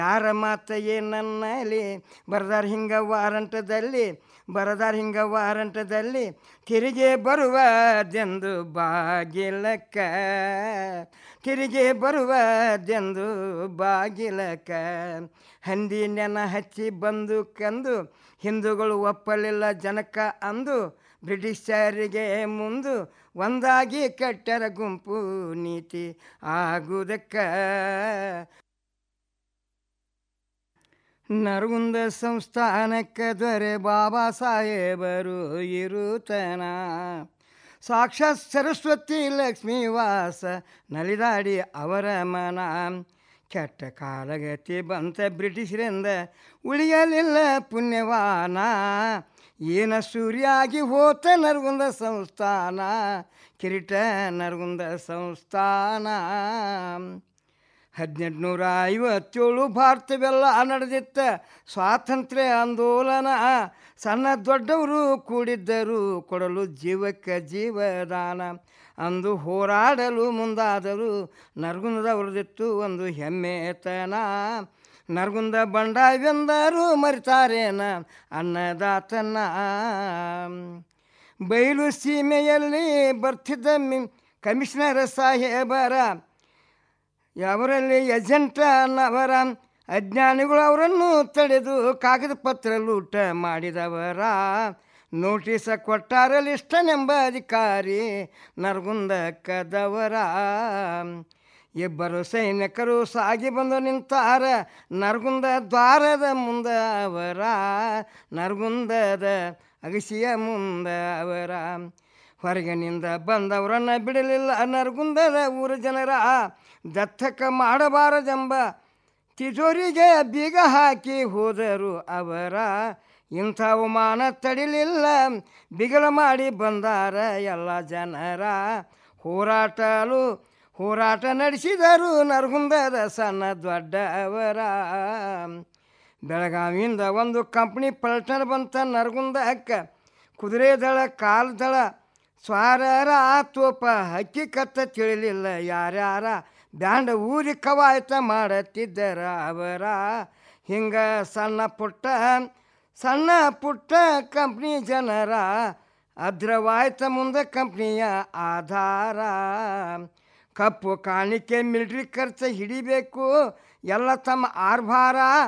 ಯಾರ ಮಾತ ಏನನ್ನಲಿ ಬರದಾರ ಹಿಂಗ ವಾರಂಟದಲ್ಲಿ ಬರದಾರ ಹಿಂಗ ವಾರಂಟದಲ್ಲಿ ತಿರುಗಿ ಬರುವದೆಂದು ಬಾಗಿಲಕ್ಕ ತಿರುಗಿ ಬರುವದೆಂದು ಬಾಗಿಲಕ್ಕ ಹಂದಿ ನೆನ ಹಚ್ಚಿ ಬಂದು ಕಂದು ಹಿಂದೂಗಳು ಒಪ್ಪಲಿಲ್ಲ ಜನಕ ಅಂದು ಬ್ರಿಟಿಷರಿಗೆ ಮುಂದು ಒಂದಾಗಿ ಕಟ್ಟರ ಗುಂಪು ನೀತಿ ಆಗುವುದಕ್ಕ ನರಗುಂದ ಸಂಸ್ಥಾನಕ್ಕೆ ದೊರೆ ಬಾಬಾ ಸಾಹೇಬರು ಇರುತನ ಸಾಕ್ಷಾತ್ ಸರಸ್ವತಿ ಲಕ್ಷ್ಮೀ ವಾಸ ನಲಿದಾಡಿ ಅವರ ಮನ ಕೆಟ್ಟ ಕಾಲಗತಿ ಬಂತ ಬ್ರಿಟಿಷರಿಂದ ಉಳಿಯಲಿಲ್ಲ ಪುಣ್ಯವಾನ ಏನ ಸೂರ್ಯಾಗಿ ಹೋತ ನರಗುಂದ ಸಂಸ್ಥಾನ ಕಿರೀಟ ನರಗುಂದ ಸಂಸ್ಥಾನ ಹದಿನೆಂಟುನೂರ ಐವತ್ತೇಳು ಭಾರತವೆಲ್ಲ ನಡೆದಿತ್ತ ಸ್ವಾತಂತ್ರ್ಯ ಆಂದೋಲನ ಸಣ್ಣ ದೊಡ್ಡವರು ಕೂಡಿದ್ದರು ಕೊಡಲು ಜೀವಕ್ಕೆ ಜೀವದಾನ ಅಂದು ಹೋರಾಡಲು ಮುಂದಾದರು ನರಗುಂದದವ್ರದಿತ್ತು ಒಂದು ಹೆಮ್ಮೆತನ ನರಗುಂದ ಬಂಡಾವೆಂದರು ಮರಿತಾರೇನ ಅನ್ನದಾತನ ಬಯಲು ಸೀಮೆಯಲ್ಲಿ ಬರ್ತಿದ್ದ ಮಿ ಕಮಿಷನರ್ ಸಾಹೇಬರ ಅವರಲ್ಲಿ ಏಜೆಂಟ ಅನ್ನವರ ಅಜ್ಞಾನಿಗಳು ಅವರನ್ನು ತಡೆದು ಕಾಗದ ಪತ್ರ ಲೂಟ ಮಾಡಿದವರ ನೋಟಿಸ ಕೊಟ್ಟಾರ ಲಿಷ್ಟನೆಂಬ ಅಧಿಕಾರಿ ನರಗುಂದ ಕದವರ ಇಬ್ಬರು ಸೈನಿಕರು ಸಾಗಿ ಬಂದು ನಿಂತಾರ ನರಗುಂದ ದ್ವಾರದ ಮುಂದ ಅವರ ನರಗುಂದದ ಅಗಸಿಯ ಮುಂದ ಅವರ ಹೊರಗಿನಿಂದ ಬಂದವರನ್ನ ಬಿಡಲಿಲ್ಲ ನರಗುಂದದ ಊರ ಜನರ ದತ್ತಕ ಮಾಡಬಾರದೆಂಬ ತಿಜೋರಿಗೆ ಬೀಗ ಹಾಕಿ ಹೋದರು ಅವರ ಇಂಥ ಅವಮಾನ ತಡಿಲಿಲ್ಲ ಬಿಗಲ ಮಾಡಿ ಬಂದಾರ ಎಲ್ಲ ಜನರ ಹೋರಾಟಲು ಹೋರಾಟ ನಡೆಸಿದರು ನರಗುಂದದ ಸಣ್ಣ ದೊಡ್ಡವರ ಬೆಳಗಾವಿಯಿಂದ ಒಂದು ಕಂಪ್ನಿ ಪಲ್ಟನ್ ಬಂತ ನರಗುಂದಕ್ಕ ಕುದುರೆ ದಳ ಕಾಲು ದಳ ಸ್ವಾರರ ತೋಪ ಹಕ್ಕಿ ಕತ್ತ ತಿಳಿಲಿಲ್ಲ ಯಾರ್ಯಾರ ಬ್ಯಾಂಡ ಊರಿ ಕವಾಯತ ಮಾಡತ್ತಿದ್ದರ ಅವರ ಹಿಂಗ ಸಣ್ಣ ಪುಟ್ಟ ಸಣ್ಣ ಪುಟ್ಟ ಕಂಪ್ನಿ ಜನರ ಅದ್ರವಾಯ್ತ ಮುಂದೆ ಕಂಪ್ನಿಯ ಆಧಾರ ಕಪ್ಪು ಕಾಣಿಕೆ ಮಿಲ್ಟ್ರಿ ಖರ್ಚು ಹಿಡಿಬೇಕು ಎಲ್ಲ ತಮ್ಮ ಆರ್ಭಾರ